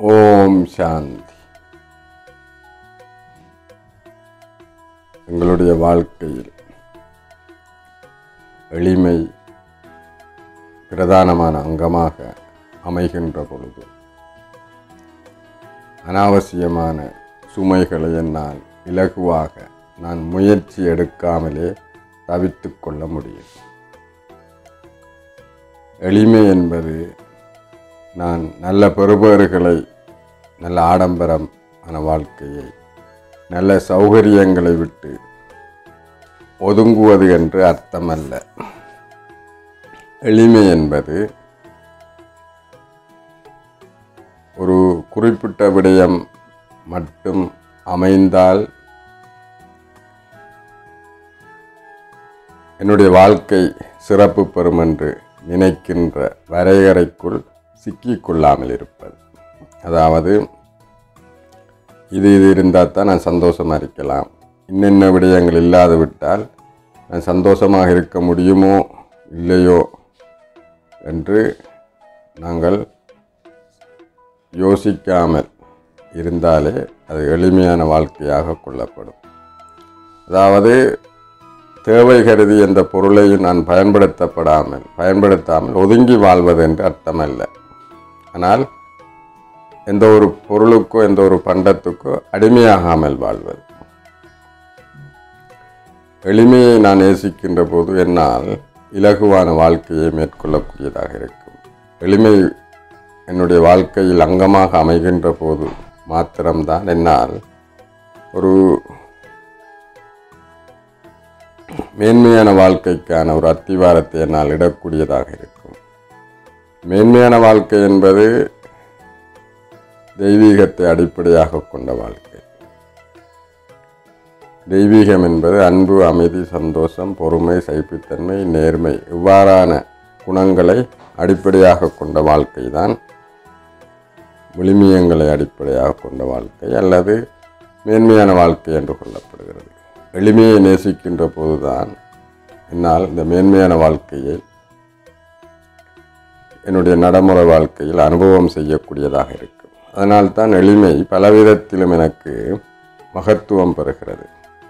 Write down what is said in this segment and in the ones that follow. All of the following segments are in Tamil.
ஓம் சாந்தி எங்களுடைய வாழ்க்கையில் எளிமை பிரதானமான அங்கமாக அமைகின்ற பொழுது அனாவசியமான சுமைகளை என்னால் இலகுவாக நான் முயற்சி எடுக்காமலே தவித்துக் கொள்ள முடியும் எளிமை என்பது நான் நல்ல பெறுபேறுகளை நல்ல ஆடம்பரமான வாழ்க்கையை நல்ல சௌகரியங்களை விட்டு ஒதுங்குவது என்று அர்த்தமல்ல எளிமை என்பது ஒரு குறிப்பிட்ட விடயம் மட்டும் அமைந்தால் என்னுடைய வாழ்க்கை சிறப்பு பெறும் என்று நினைக்கின்ற வரையறைக்குள் சிக்கிக்கொள்ளாமல் இருப்பது அதாவது இது இது இருந்தால் தான் நான் சந்தோஷமாக இருக்கலாம் இன்னென்ன விடயங்கள் இல்லாது விட்டால் நான் சந்தோஷமாக இருக்க முடியுமோ இல்லையோ என்று நாங்கள் யோசிக்காமல் இருந்தாலே அது எளிமையான வாழ்க்கையாக கொள்ளப்படும் அதாவது தேவை கருதி எந்த பொருளையும் நான் பயன்படுத்தப்படாமல் பயன்படுத்தாமல் ஒதுங்கி வாழ்வது என்று அர்த்தமல்ல ஆனால் எந்த ஒரு பொருளுக்கோ எந்த ஒரு பண்டத்துக்கோ அடிமையாகாமல் வாழ்வது எளிமையை நான் நேசிக்கின்ற போது என்னால் இலகுவான வாழ்க்கையை மேற்கொள்ளக்கூடியதாக இருக்கும் எளிமை என்னுடைய வாழ்க்கையில் அங்கமாக அமைகின்ற போது மாத்திரம்தான் என்னால் ஒரு மேன்மையான வாழ்க்கைக்கான ஒரு அத்திவாரத்தை என்னால் இடக்கூடியதாக இருக்கும் மேன்மையான வாழ்க்கை என்பது தெய்வீகத்தை அடிப்படையாக கொண்ட வாழ்க்கை தெய்வீகம் என்பது அன்பு அமைதி சந்தோஷம் பொறுமை சைப்புத்தன்மை நேர்மை இவ்வாறான குணங்களை அடிப்படையாக கொண்ட வாழ்க்கை தான் விளிமியங்களை அடிப்படையாக கொண்ட வாழ்க்கை அல்லது மேன்மையான வாழ்க்கை என்று கொள்ளப்படுகிறது எளிமையை நேசிக்கின்ற போதுதான் என்னால் இந்த மேன்மையான வாழ்க்கையை என்னுடைய நடைமுறை வாழ்க்கையில் அனுபவம் செய்யக்கூடியதாக இருக்கும் அதனால்தான் எளிமை பலவிதத்திலும் எனக்கு மகத்துவம் பெறுகிறது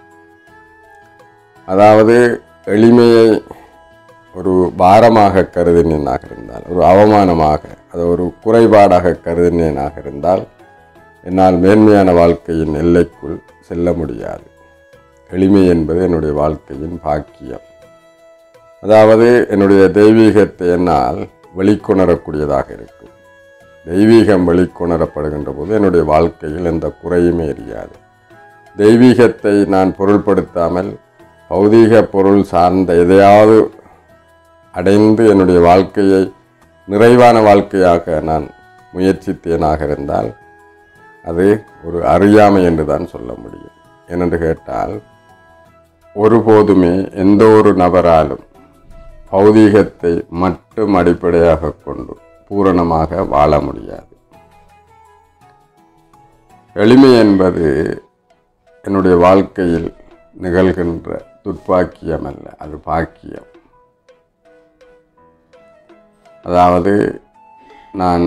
அதாவது எளிமையை ஒரு பாரமாக கருதினேனாக இருந்தால் ஒரு அவமானமாக அது ஒரு குறைபாடாக கருதினேனாக இருந்தால் என்னால் மேன்மையான வாழ்க்கையின் எல்லைக்குள் செல்ல முடியாது எளிமை என்பது என்னுடைய வாழ்க்கையின் பாக்கியம் அதாவது என்னுடைய தெய்வீகத்தை என்னால் வெளிக்கொணரக்கூடியதாக இருக்கும் தெய்வீகம் வெளிக்கொணரப்படுகின்ற போது என்னுடைய வாழ்க்கையில் எந்த குறையுமே எரியாது தெய்வீகத்தை நான் பொருள்படுத்தாமல் பௌதீக பொருள் சார்ந்த எதையாவது அடைந்து என்னுடைய வாழ்க்கையை நிறைவான வாழ்க்கையாக நான் முயற்சித்தேனாக இருந்தால் அது ஒரு அறியாமை என்று தான் சொல்ல முடியும் ஏனென்று கேட்டால் ஒருபோதுமே எந்த ஒரு நபராலும் பௌதீகத்தை மட்டும் அடிப்படையாக கொண்டு பூரணமாக வாழ முடியாது எளிமை என்பது என்னுடைய வாழ்க்கையில் நிகழ்கின்ற துர்ப்பாக்கியம் அல்ல அது பாக்கியம் அதாவது நான்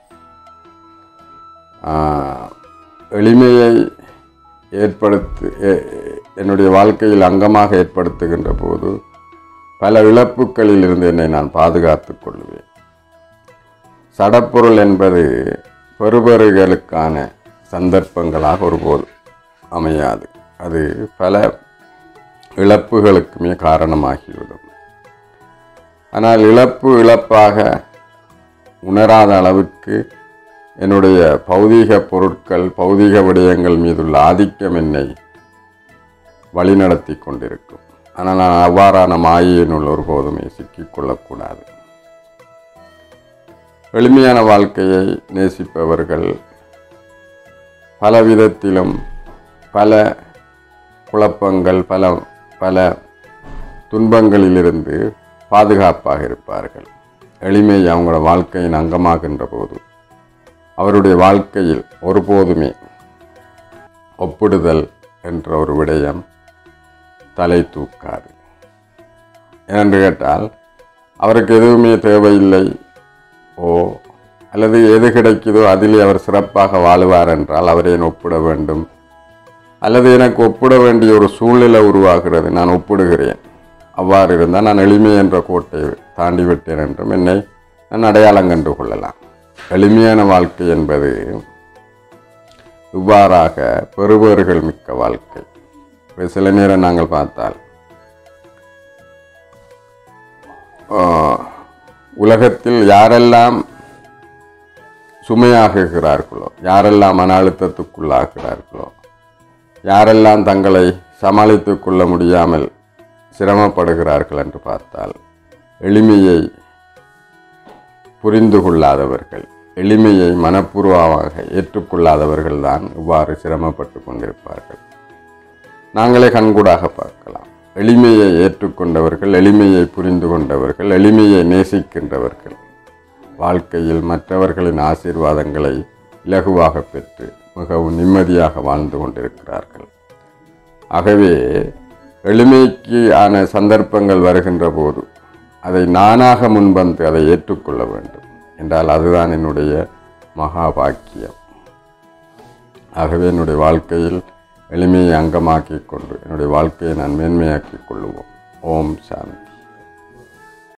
எளிமையை ஏற்படுத்து என்னுடைய வாழ்க்கையில் அங்கமாக ஏற்படுத்துகின்ற போது பல இழப்புகளில் இருந்து என்னை நான் பாதுகாத்து கொள்வேன் சடப்பொருள் என்பது பெறுபெறுகளுக்கான சந்தர்ப்பங்களாக ஒருபோது அமையாது அது பல இழப்புகளுக்குமே காரணமாகிவிடும் ஆனால் இழப்பு இழப்பாக உணராத அளவுக்கு என்னுடைய பௌதீக பொருட்கள் பௌதீக விடயங்கள் மீதுள்ள ஆதிக்கம் என்னை வழிநடத்தி கொண்டிருக்கும் ஆனால் நான் அவ்வாறான மாயினுள் ஒருபோதுமே சிக்கிக்கொள்ளக்கூடாது எளிமையான வாழ்க்கையை நேசிப்பவர்கள் பல விதத்திலும் பல குழப்பங்கள் பல பல துன்பங்களிலிருந்து பாதுகாப்பாக இருப்பார்கள் எளிமை அவங்களோட வாழ்க்கையின் அங்கமாகின்ற போது அவருடைய வாழ்க்கையில் ஒருபோதுமே ஒப்பிடுதல் என்ற ஒரு விடயம் தலை தூக்காது ஏனென்று கேட்டால் அவருக்கு எதுவுமே தேவையில்லை ஓ அல்லது எது கிடைக்குதோ அதிலே அவர் சிறப்பாக வாழுவார் என்றால் அவரை நான் ஒப்பிட வேண்டும் அல்லது எனக்கு ஒப்பிட வேண்டிய ஒரு சூழ்நிலை உருவாகிறது நான் ஒப்பிடுகிறேன் அவ்வாறு இருந்தால் நான் எளிமை என்ற கோட்டையை தாண்டி விட்டேன் என்றும் என்னை நான் அடையாளம் கண்டு கொள்ளலாம் எளிமையான வாழ்க்கை என்பது இவ்வாறாக பெறுபவர்கள் மிக்க வாழ்க்கை இப்ப சில நேரம் நாங்கள் பார்த்தால் ஆஹ், உலகத்தில் யாரெல்லாம் சுமையாகுகிறார்களோ யாரெல்லாம் மன அழுத்தத்துக்குள்ளாகிறார்களோ யாரெல்லாம் தங்களை சமாளித்துக் கொள்ள முடியாமல் சிரமப்படுகிறார்கள் என்று பார்த்தால் எளிமையை புரிந்து கொள்ளாதவர்கள் எளிமையை மனப்பூர்வமாக ஏற்றுக்கொள்ளாதவர்கள் தான் இவ்வாறு சிரமப்பட்டு கொண்டிருப்பார்கள் நாங்களே கண்கூடாக பார்க்கலாம் எளிமையை ஏற்றுக்கொண்டவர்கள் எளிமையை புரிந்து கொண்டவர்கள் எளிமையை நேசிக்கின்றவர்கள் வாழ்க்கையில் மற்றவர்களின் ஆசீர்வாதங்களை இலகுவாக பெற்று மிகவும் நிம்மதியாக வாழ்ந்து கொண்டிருக்கிறார்கள் ஆகவே எளிமைக்கு ஆன சந்தர்ப்பங்கள் வருகின்ற போது அதை நானாக முன்வந்து அதை ஏற்றுக்கொள்ள வேண்டும் என்றால் அதுதான் என்னுடைய மகா பாக்கியம் ஆகவே என்னுடைய வாழ்க்கையில் எளிமையை அங்கமாக்கிக் கொண்டு என்னுடைய வாழ்க்கையை நான் மேன்மையாக்கிக் கொள்ளுவோம் ஓம் சாந்தி